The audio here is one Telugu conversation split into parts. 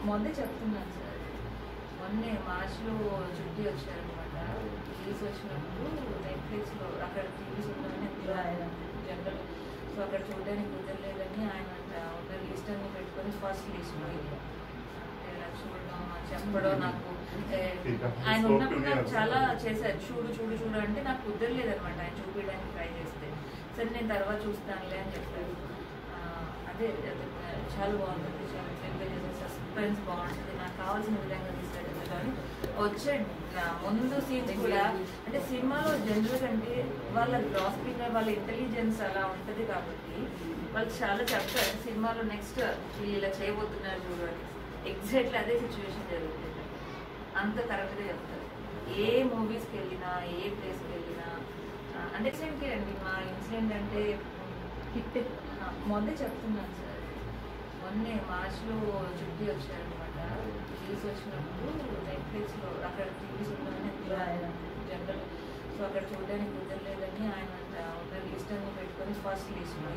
మొన్నే చెప్తున్నాను సార్ మొన్నే మార్చ్లో చుట్టి వచ్చారనమాట రిలీజ్ వచ్చినప్పుడు నెట్ఫ్లిక్స్లో అక్కడ టీవీస్ ఉన్నాయని జనరల్ సో అక్కడ చూడడానికి కుదరలేదని ఆయన అంట ఉన్న లిస్ట్ అన్ని పెట్టుకొని ఫస్ట్ లిస్ట్లో ఇలా చూడడం చెప్పడం నాకు ఏ, ఆయన ఉన్నప్పుడు నాకు చాలా చేశారు చూడు చూడు చూడు అంటే నాకు కుదరలేదు అనమాట ఆయన చూపించడానికి ట్రై చేస్తే సరే నేను తర్వాత చూస్తానులే అని చెప్పారు ఆ, అదే అదే, చాలా బాగుంటుంది చాలా సింపుల్గా చేసే సస్పెన్స్ బాగుంటుంది నాకు కావాల్సిన విధంగా తీస్తారు కానీ వచ్చే ఆ, ముందు సీన్స్ కూడా అంటే సినిమాలో జనరల్ అంటే వాళ్ళ గ్రాస్పింగ్ వాళ్ళ ఇంటెలిజెన్స్ అలా ఉంటుంది కాబట్టి వాళ్ళు చాలా చెప్తారు సినిమాలో నెక్స్ట్ వీళ్ళు ఇలా చేయబోతున్నారు చూడండి ఎగ్జాక్ట్లీ అదే సిచ్యువేషన్ జరుగుతుంది అంత కరెక్ట్గా చెప్తారు ఏ మూవీస్కి వెళ్ళినా ఏ ప్లేస్కి వెళ్ళినా ఆ, అంటే ఇన్సిడెంట్కి అండి మా ఇన్సిడెంట్ అంటే హిట్ మొన్నే చెప్తున్నాను సార్ మొన్నే మార్చ్లో చుట్టి వచ్చారనమాట రిలీజ్ వచ్చినప్పుడు నెట్ఫ్లిక్స్లో అక్కడ టీవీస్ ఉన్నాయని జనరల్ సో అక్కడ చూడడానికి కుదరలేదని ఆయన అంట ఉన్న లిస్ట్ అన్ని పెట్టుకొని ఫస్ట్ లిస్ట్లో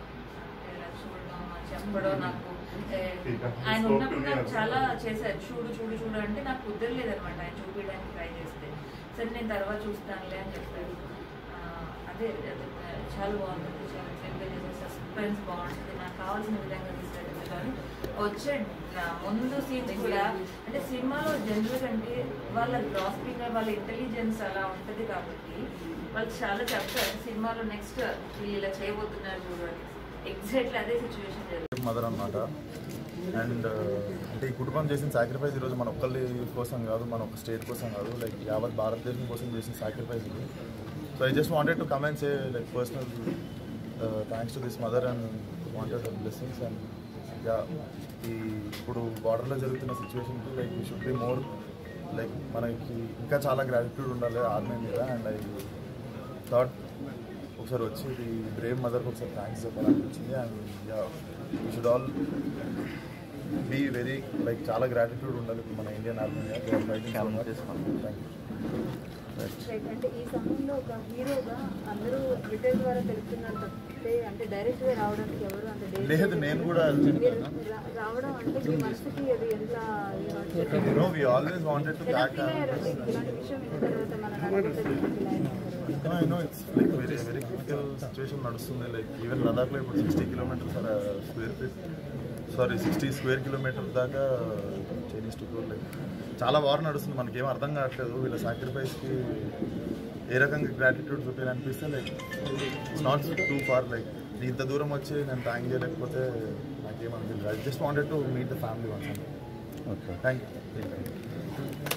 ఇలా చూడడం చెప్పడం నాకు ఏ, ఆయన ఉన్నప్పుడు నాకు చాలా చేశారు చూడు చూడు చూడు అంటే నాకు కుదరలేదు అనమాట ఆయన చూపించడానికి ట్రై చేస్తే సరే నేను తర్వాత చూస్తానులే అని చెప్పారు ఆ, అదే అదే, చాలా బాగుంటుంది చాలా సింపుల్గా చేసే సస్పెన్స్ బాగుంటుంది నాకు కావాల్సిన విధంగా తీస్తారు కానీ వచ్చే ఆ, ముందు సీన్స్ కూడా అంటే సినిమాలో జనరల్ అంటే వాళ్ళ గ్రాస్పింగ్ వాళ్ళ ఇంటెలిజెన్స్ అలా ఉంటుంది కాబట్టి వాళ్ళు చాలా చెప్తారు సినిమాలో నెక్స్ట్ వీళ్ళు ఇలా చేయబోతున్నారు చూడండి ఎగ్జాక్ట్లీ అదే సిచ్యువేషన్ జరుగుతుంది మదర్ అన్నమాట అండ్ అంటే ఈ కుటుంబం చేసిన సాక్రిఫైస్ ఈరోజు మన ఒక్కరి కోసం కాదు మన ఒక స్టేట్ కోసం కాదు లైక్ యావత్ భారతదేశం కోసం చేసిన సాక్రిఫైస్ ఇది so I just wanted to come and say like personal thanks to this mother and wanted blessings and yeah ఈ ఇప్పుడు బార్డర్లో జరుగుతున్న సిచ్యువేషన్కి like we should be more like మనకి ఇంకా చాలా గ్రాటిట్యూడ్ ఉండాలి ఆర్మీ మీద అండ్ ఐ థాట్ ఒకసారి వచ్చి ఈ బ్రేవ్ మదర్కి ఒకసారి థ్యాంక్స్ చెప్పాలనిపించింది and yeah we should all be very like చాలా గ్రాటిట్యూడ్ ఉండాలి ఇప్పుడు మన ఇండియన్ ఆర్మీ థ్యాంక్ రైట్ అంటే ఈ సమయంలో ఒక హీరోగా అందరూ ట్విట్టర్ ద్వారా తెలుస్తున్నారు తప్పితే అంటే డైరెక్ట్ గా రావడానికి ఎవరు అంత యూ లేదు నేను కూడా మీరు రా- రావడం అంటే మీ మనసుకి అది ఎంత know we always wanted to ఎలా బ్యాక్ ఫీల్ అయ్యారు అంటే ఇలాంటి విషయం విన్న తర్వాత మన నడుగుతుంది I know it's like very very critical situation నడుస్తుంది లైక్ ఈవెన్ లదాఖ్లో ఇప్పుడు sixty kilometres square feet sorry sixty square kilometre దాకా చైనీస్ టు లైక్ చాలా వార్ నడుస్తుంది మనకేం అర్థం కావట్లేదు వీళ్ళ సాక్రిఫైస్కి ఏ రకంగా గ్రాటిట్యూడ్ చూపించాలనిపిస్తే like it's not too far like ఇంత దూరం వచ్చి నేను థ్యాంక్ చేయలేకపోతే నాకేమనిపించలేదు I just wanted to meet the family once okay thank you